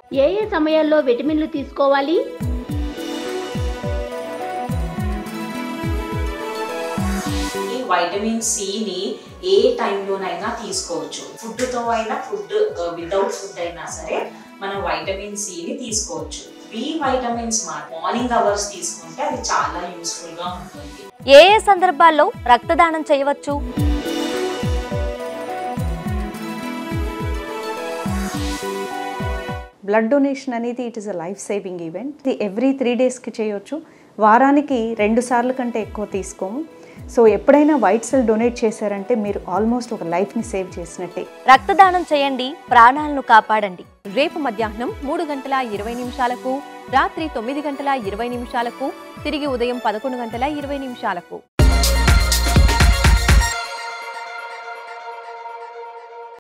ఏ ఏ సమయాల్లో విటమిన్లు తీసుకోవాలి ఈ వైటమిన్ సిని ఏ టైంలోనైనా తీసుకోవచ్చు ఫుడ్తో అయినా ఫుడ్ వితౌట్ ఫుడ్ అయినా సరే మనం వైటమిన్ సిని తీసుకోవచ్చు బి వైటమిన్స్ మార్నింగ్ అవర్స్ తీసుకుంటే అది చాలా యూస్ఫుల్ గా ఉంటుంది ఏ ఏ సందర్భాల్లో రక్తదానం చేయవచ్చు బ్లడ్ డొనేషన్ అనేది it is a life saving event ఇది ఎవ్రీ త్రీ డేస్కి చేయొచ్చు వారానికి రెండు సార్లు కంటే ఎక్కువ తీసుకోము సో ఎప్పుడైనా వైట్ సెల్ డొనేట్ చేశారంటే మీరు ఆల్మోస్ట్ ఒక లైఫ్ని సేవ్ చేసినట్టే రక్తదానం చేయండి ప్రాణాలను కాపాడండి రేపు మధ్యాహ్నం మూడు గంటల ఇరవై నిమిషాలకు రాత్రి తొమ్మిది గంటల ఇరవై నిమిషాలకు తిరిగి ఉదయం పదకొండు గంటల ఇరవై నిమిషాలకు